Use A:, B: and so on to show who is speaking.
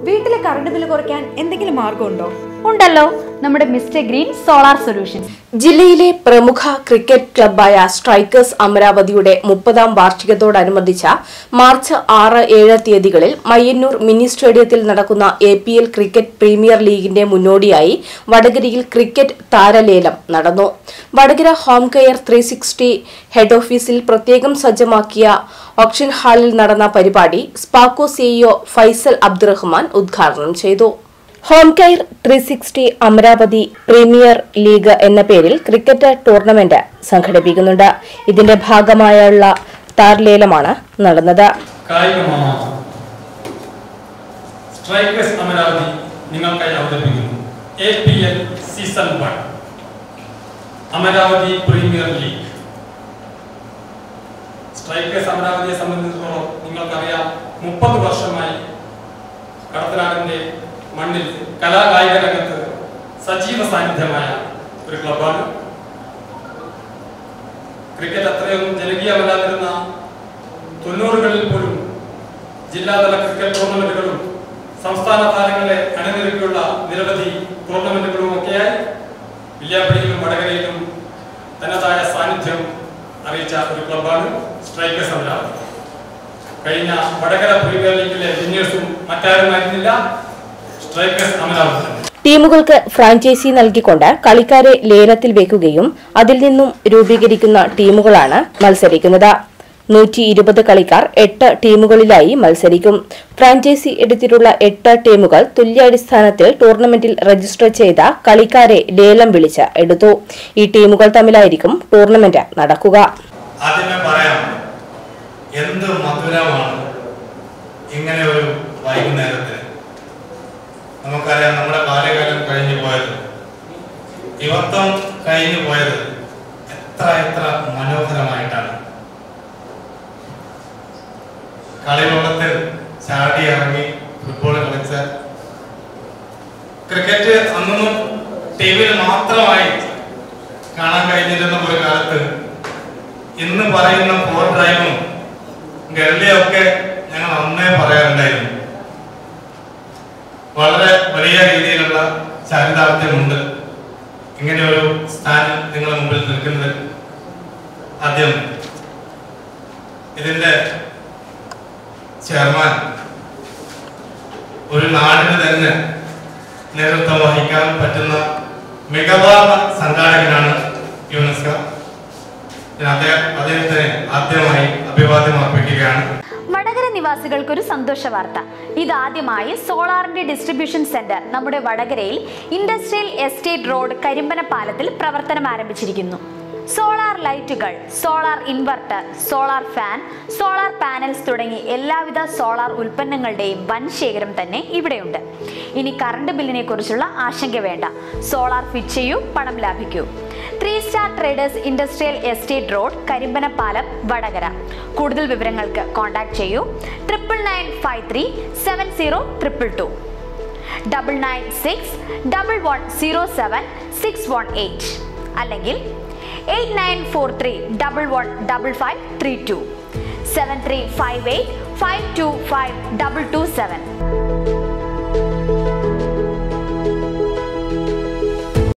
A: വീട്ടിലെ current bill കുറയ്ക്കാൻ എന്തെങ്കിലും മാർഗമുണ്ടോ
B: ഉണ്ടല്ലോ നമ്മുടെ മിസ്റ്റർ ഗ്രീൻ സോളാർ സൊല്യൂഷൻസ്
C: ജില്ലയിലെ പ്രമുഖ ക്രിക്കറ്റ് ക്ലബ്ബായ സ്ട്രൈക്കേഴ്സ് അമരാവതിയുടെ മുപ്പതാം വാർഷികത്തോടനുബന്ധിച്ച മാർച്ച് ആറ് ഏഴ് തീയതികളിൽ മയ്യന്നൂർ മിനി സ്റ്റേഡിയത്തിൽ നടക്കുന്ന A P L cricket premier ലീഗിന്റെ മുന്നോടിയായി വടകരയിൽ ക്രിക്കറ്റ് താരലേലം നടന്നു Vadakara home care three sixty head ഓഫീസിൽ പ്രത്യേകം സജ്ജമാക്കിയ ഓപ്ഷൻ ഹാളിൽ നടന്ന പരിപാടി സ്പാക്കോ സിഇഒ ഫൈസൽ അബ്ദുറഹ്മാൻ ഉദ്ഘാടനം ചെയ്തു home care three sixty Amaravati premier league എന്ന പേരിൽ ക്രിക്കറ്റ് ടൂർണമെന്റ് സംഘടിപ്പിക്കുന്നുണ്ട് ഇതിന്റെ ഭാഗമായുള്ള താർലേലമാണ് നടന്നത്
D: കായികമാണ് സ്ട്രൈക്കേഴ്സ് അമരാവതി നിങ്ങൾക്കായി അവതരിപ്പിക്കുന്നു A P L season one Amaravati premier league strikers അമരാവതിയെ സംബന്ധിച്ചിടത്തോളം നിങ്ങൾക്കറിയാം മുപ്പത് വർഷമായി കടത്തനാടിന്റെ മണ്ണിൽ കലാകായിക രംഗത്ത് സജീവ സാന്നിധ്യമായ ഒരു ക്ലബ്ബാണ് ക്രിക്കറ്റ് അത്രയൊന്നും ജനകീയമല്ലാതിരുന്ന തൊണ്ണൂറുകളിൽ പോലും ജില്ലാതല ക്രിക്കറ്റ് ടൂർണമെന്റുകളും സംസ്ഥാന താരങ്ങളെ അണിനിരക്കിയുള്ള നിരവധി ടൂർണമെന്റുകളും ഒക്കെയായി വില്യാപ്പള്ളിയിലും വടകരയിലും തനതായ സാന്നിധ്യം അറിയിച്ച ഒരു ക്ലബ്ബാണ് സ്ട്രൈക്കേഴ്സ് അമരാവതി കഴിഞ്ഞ വടകര പ്രീമിയർ ലീഗിലെ വിന്നേഴ്സും മറ്റാരുമായിരുന്നില്ല സ്ട്രൈക്കേഴ്സ് അമരാവതി തന്നെ.
C: ടീമുകൾക്ക് ഫ്രാഞ്ചൈസി നൽകിക്കൊണ്ട് കളിക്കാരെ ലേലത്തിൽ വെക്കുകയും അതിൽ നിന്നും രൂപീകരിക്കുന്ന ടീമുകളാണ് മത്സരിക്കുന്നത് നൂറ്റി ഇരുപത് കളിക്കാർ എട്ട് ടീമുകളിലായി മത്സരിക്കും ഫ്രാഞ്ചൈസി എടുത്തിട്ടുള്ള എട്ട് ടീമുകൾ തുല്യാടിസ്ഥാനത്തിൽ ടൂർണമെന്റിൽ രജിസ്റ്റർ ചെയ്ത കളിക്കാരെ ലേലം വിളിച്ച് എടുത്തു ഈ ടീമുകൾ തമ്മിലായിരിക്കും ടൂർണമെന്റ് നടക്കുക
E: ആദ്യമേ പറയാം എന്ത് മധുരമാണ് ഇങ്ങനെ ഒരു വൈകുന്നേരത്തിന് നമുക്കറിയാം നമ്മുടെ ബാല്യകാലം കഴിഞ്ഞു പോയത് യുവത്വം കഴിഞ്ഞു പോയത് എത്ര എത്ര മനോഹരമായിട്ടാണ് കളിലോളത്തിൽ ചാടി ഇറങ്ങി ഫുട്ബോൾ കളിച്ച ക്രിക്കറ്റ് അന്നൊന്നും ടി വിയിൽ മാത്രമായി കാണാൻ കഴിഞ്ഞിരുന്ന ഒരു കാലത്ത് ഇന്ന് പറയുന്ന ഫോർ ഡ്രൈവും ഗള്ളിയൊക്കെ ഞങ്ങൾ അന്നേ പറയാറുണ്ടായിരുന്നു വളരെ വലിയ രീതിയിലുള്ള ചാരിതാർത്ഥ്യമുണ്ട് ഇങ്ങനെ ഒരു സ്ഥാനം നിങ്ങളുടെ മുമ്പിൽ നിൽക്കുന്നത് ആദ്യം ഇതിന്റെ ചെയർമാൻ ഒരു നാടിന് തന്നെ നേതൃത്വം വഹിക്കാൻ പറ്റുന്ന മികവാർന്ന സംഘാടകനാണ് യുനെസ്കോ ഞാൻ അദ്ദേഹം അദ്ദേഹത്തിന് ആദ്യമായി അഭിവാദ്യം അർപ്പിക്കുകയാണ്
B: വടകര നിവാസികൾക്ക് ഒരു സന്തോഷ വാർത്ത ഇതാദ്യമായി സോളാറിന്റെ ഡിസ്ട്രിബ്യൂഷൻ സെന്റർ നമ്മുടെ വടകരയിൽ ഇൻഡസ്ട്രിയൽ എസ്റ്റേറ്റ് റോഡ് കരിമ്പന പാലത്തിൽ പ്രവർത്തനം ആരംഭിച്ചിരിക്കുന്നു സോളാർ ലൈറ്റുകൾ solar inverter solar fan solar panels തുടങ്ങി എല്ലാവിധ സോളാർ ഉൽപ്പന്നങ്ങളുടെയും വൻ ശേഖരം തന്നെ ഇവിടെയുണ്ട് ഇനി കറണ്ട് ബില്ലിനെ കുറിച്ചുള്ള ആശങ്ക വേണ്ട സോളാർ ഫിറ്റ് ചെയ്യൂ പണം ലാഭിക്കൂ three star traders industrial estate road Karimbanappalam Vadakara കൂടുതൽ വിവരങ്ങൾക്ക് കോൺടാക്ട് ചെയ്യൂ triple nine five three seven zero triple two double nine six double one zero seven six one eight അല്ലെങ്കിൽ eight nine four three double one double five three two seven three five eight five two five double two seven